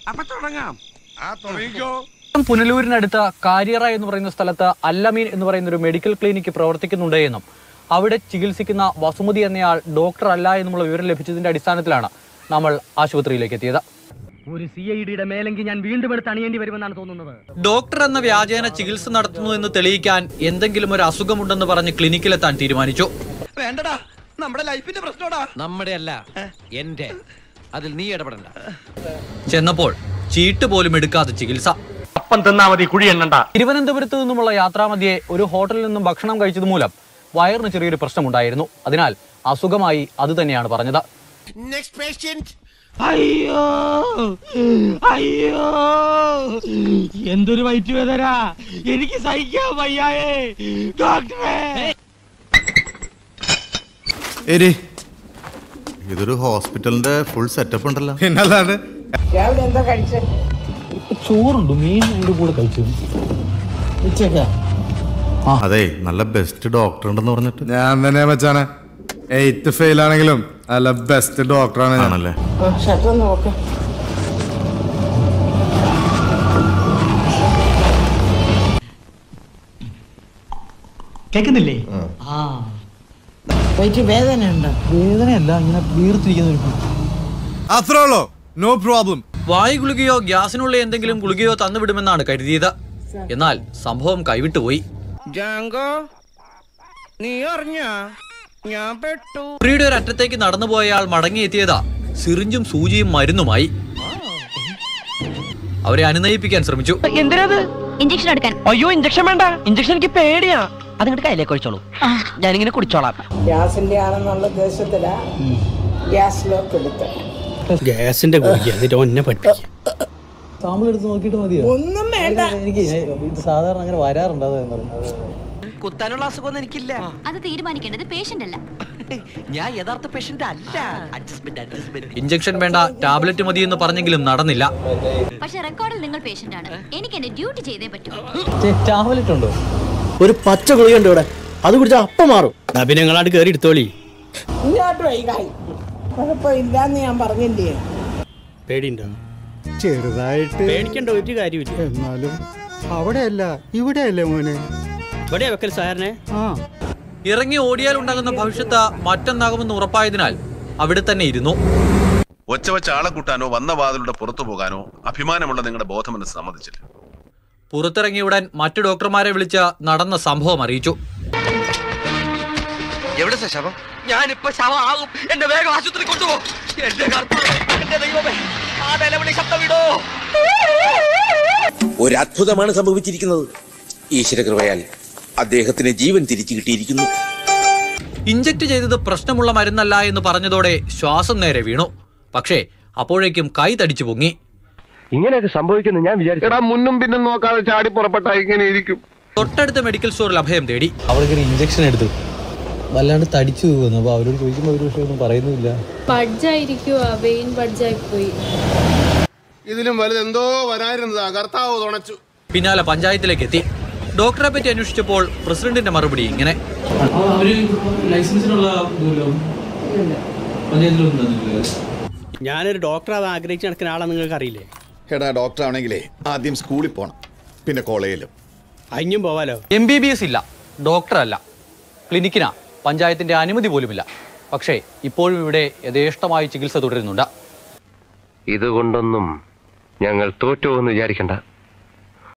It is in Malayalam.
അപ്പൊ തുടങ്ങാം ആ തുടങ്ങിക്കോ പുനലൂരിനടുത്ത് കാര്യറ എന്ന് പറയുന്ന സ്ഥലത്ത് അല്ലമീൻ എന്ന് പറയുന്ന ഒരു മെഡിക്കൽ ക്ലിനിക്ക് പ്രവർത്തിക്കുന്നുണ്ട് എന്നും അവിടെ ചികിത്സിക്കുന്ന വസുമതി എന്നയാൾ ഡോക്ടർ അല്ല എന്നുമുള്ള വിവരം ലഭിച്ചതിന്റെ അടിസ്ഥാനത്തിലാണ് നമ്മൾ ആശുപത്രിയിലേക്ക് എത്തിയത് ഒരു സി ഐ ഡിയുടെ മേലെങ്കിൽ ഞാൻ വീണ്ടും എടുത്ത് അണിയേണ്ടി വരുമെന്നാണ് തോന്നുന്നത് ഡോക്ടർ എന്ന വ്യാജേന ചികിത്സ നടത്തുന്നു എന്ന് തെളിയിക്കാൻ എന്തെങ്കിലും ഒരു അസുഖമുണ്ടെന്ന് പറഞ്ഞ് ക്ലിനിക്കിലെത്താൻ തീരുമാനിച്ചു വേണ്ടടാ നമ്മുടെ ലൈഫിന്റെ പ്രശ്നോടാ നമ്മുടെ അല്ല എന്റെ അതിൽ നീ ഇടപെടണ്ട ചെന്നപ്പോൾ ചീട്ട് പോലും എടുക്കാതെ ചികിത്സ അപ്പം തിന്നാ മതി കുഴി എണ്ണണ്ട തിരുവനന്തപുരത്ത് നിന്നുമുള്ള യാത്രാമധ്യേ ഒരു ഹോട്ടലിൽ നിന്നും ഭക്ഷണം കഴിച്ചത് മൂലം വയറിന് ചെറിയൊരു പ്രശ്നമുണ്ടായിരുന്നു അതിനാൽ അസുഖമായി അത് തന്നെയാണ് പറഞ്ഞത് നെക്സ്റ്റ് പേഷ്യന്റ് അയ്യോ അയ്യോ എന്തൊരു വയറ്റ് വേദന എനിക്ക് സഹിക്കാൻ വയ്യായേ ഡോക്ടറെ എരി ഇതൊരു ഹോസ്പിറ്റലിന്റെ ഫുൾ സെറ്റപ്പ് ഉണ്ടല്ലോ പിന്നല്ലാണ്ട് ചോറുണ്ട് മീൻ അതിന്റെ കൂടെ കഴിച്ചു അതെ നല്ല ബെസ്റ്റ് ഡോക്ടർ ഉണ്ടെന്ന് പറഞ്ഞിട്ട് ഞാൻ തന്നെ മച്ചാനെ എയ്ത്ത് ഫെയിൽ ആണെങ്കിലും നല്ല ബെസ്റ്റ് ഡോക്ടറാണ് ഞാൻ ആണല്ലേ കേക്കുന്നില്ലേ വേദനയല്ല ഇങ്ങനെ വീർത്തിരിക്കുന്ന ഒരു അത്രേ ഉള്ളൂ നോ പ്രോബ്ലം വായു ഗുളികയോ ഗ്യാസിനുള്ള എന്തെങ്കിലും ഗുളികയോ തന്നുവിടുമെന്നാണ് കരുതിയത് എന്നാൽ സംഭവം കൈവിട്ടുപോയി ജാങ്കോ നീ അറിഞ്ഞ ഞാൻ പെട്ടു മുറിയുടെ ഒരു അറ്റത്തേക്ക് നടന്നുപോയയാൾ മടങ്ങിയെത്തിയതാ സിറിഞ്ചും സൂചിയും മരുന്നുമായി അവരെ അനുനയിപ്പിക്കാൻ ശ്രമിച്ചു എന്തിനത് ഇഞ്ചക്ഷൻ എടുക്കാൻ അയ്യോ ഇഞ്ചക്ഷൻ വേണ്ട ഇഞ്ചക്ഷൻ എനിക്ക് പേടിയാ അതിങ്ങോട്ട് കയ്യിലേക്ക് ഒഴിച്ചോളൂ ഞാനിങ്ങനെ കുടിച്ചോളാം ഗ്യാസിന്റെ ആണെന്നുള്ള ഉദ്ദേശത്തിലാ ഗ്യാസ് ലോക്ക് എടുത്ത് ഗ്യാസിന്റെ ഗുളിക എന്നിട്ട് ഒന്നെ പറ്റിക്കും സാമ്പിൾ എടുത്ത് നോക്കിയിട്ട് മതിയോ ഒന്നും വേണ്ട എനിക്ക് ഇത് സാധാരണ അങ്ങനെ വരാറുണ്ട് കുത്താനുള്ള അസുഖമൊന്നും എനിക്കില്ല അത് തീരുമാനിക്കേണ്ടത് പേഷ്യന്റ് അല്ല ഞാൻ യഥാർത്ഥ പേഷ്യന്റ് അല്ല അഡ്ജസ്റ്റ്മെന്റ് അഡ്ജസ്റ്റ്മെന്റ് ഇഞ്ചക്ഷൻ വേണ്ട ടാബ്ലറ്റ് മതി എന്ന് പറഞ്ഞെങ്കിലും നടന്നില്ല പക്ഷെ റെക്കോർഡിൽ നിങ്ങൾ പേഷ്യന്റ് ആണ് എനിക്ക് എന്റെ ഡ്യൂട്ടി ചെയ്തേ പറ്റൂ ടാബ്ലറ്റ് ഉണ്ടോ ഒരു പച്ച ഗുളിക ഉണ്ട് ഇവിടെ അത് കുടിച്ചാ അപ്പം മാറും പിന്നെ നിങ്ങളാണ്ട് കയറി എടുത്തോളി ഇങ്ങോട്ട് വൈകായി കുഴപ്പമില്ലാന്ന് ഞാൻ പറഞ്ഞില്ലേ പേടിയുണ്ടോ ചെറുതായിട്ട് പേടിക്കണ്ട ഒരു കാര്യമില്ല എന്നാലും അവിടെയല്ല ഇവിടെയല്ലേ മോനെ ഇവിടെ വെക്കൽ സാറിനെ ആ ഇറങ്ങി ഓടിയാൽ ഉണ്ടാകുന്ന ഭവിഷ്യത്ത് മറ്റൊന്നാകുമെന്ന് ഉറപ്പായതിനാൽ അവിടെ തന്നെ ഇരുന്നു ഒച്ച വെച്ച ആളെ കൂട്ടാനോ വന്ന വാതിലൂടെ പുറത്തു പോകാനോ അഭിമാനമുള്ള നിങ്ങളുടെ ബോധമെന്ന് സമ്മതിച്ചില്ല പുറത്തിറങ്ങിയ ഉടൻ മറ്റു ഡോക്ടർമാരെ വിളിച്ച് നടന്ന സംഭവം അറിയിച്ചു എവിടെ ശവം ഞാനിപ്പോ ശവമാകും എന്നെ വേഗം ആശുപത്രി കൊണ്ടുപോ എന്റെ കർത്താവേ, എന്റെ ദൈവമേ ആ നിലവിളി ശബ്ദം വിടോ ഒരു അത്ഭുതമാണ് സംഭവിച്ചിരിക്കുന്നത് ഈശ്വരകൃപയാൽ അദ്ദേഹത്തിന് ജീവൻ തിരിച്ചു കിട്ടിയിരിക്കുന്നു ഇഞ്ചക്ട് ചെയ്തത് പ്രശ്നമുള്ള മരുന്നല്ല എന്ന് പറഞ്ഞതോടെ ശ്വാസം നേരെ വീണു പക്ഷേ അപ്പോഴേക്കും കൈ തടിച്ചു പൊങ്ങി ഇങ്ങനെയൊക്കെ സംഭവിക്കുന്നു ഞാൻ വിചാരിച്ചു എടാ മുന്നും പിന്നും നോക്കാതെ ചാടി പുറപ്പെട്ട ഇങ്ങനെ ഇരിക്കും തൊട്ടടുത്ത മെഡിക്കൽ സ്റ്റോറിൽ അഭയം തേടി അവൾക്ക് ഇഞ്ചക്ഷൻ എടുത്തു വല്ലാണ്ട് തടിച്ചു പോകുന്നു അപ്പൊ അവരോട് ചോദിക്കുമ്പോൾ ഒരു പക്ഷേ ഒന്നും പറയുന്നില്ല ബഡ്ജായിരിക്കുവാ വെയിൻ ബഡ്ജായി പോയി ഇതിലും വലുത് എന്തോ വരായിരുന്നതാ കർത്താവ് തുണച്ചു പിന്നാലെ പഞ്ചായത്തിലേക്ക് എത്തി ഡോക്ടറെ പറ്റി അന്വേഷിച്ചപ്പോൾ പ്രസിഡന്റിന്റെ മറുപടി ഇങ്ങനെ ലൈസൻസിനുള്ള ഞാനൊരു ഡോക്ടറാവാൻ ആഗ്രഹിച്ച് നടക്കുന്ന ആളാ നിങ്ങൾക്ക് അറിയില്ലേ എടാ ഡോക്ടർ ആണെങ്കിലേ ആദ്യം സ്കൂളിൽ പോണം പിന്നെ കോളേജിലും അഞ്ഞും പോവാലോ എം ബി ബി എസ് ഇല്ല ഡോക്ടറല്ല ക്ലിനിക്കിന് പഞ്ചായത്തിന്റെ അനുമതി പോലുമില്ല പക്ഷേ ഇപ്പോഴും ഇവിടെ യഥേഷ്ടമായി ചികിത്സ തുടരുന്നുണ്ട് ഇതുകൊണ്ടൊന്നും ഞങ്ങൾ തോറ്റുവെന്ന് വിചാരിക്കണ്ട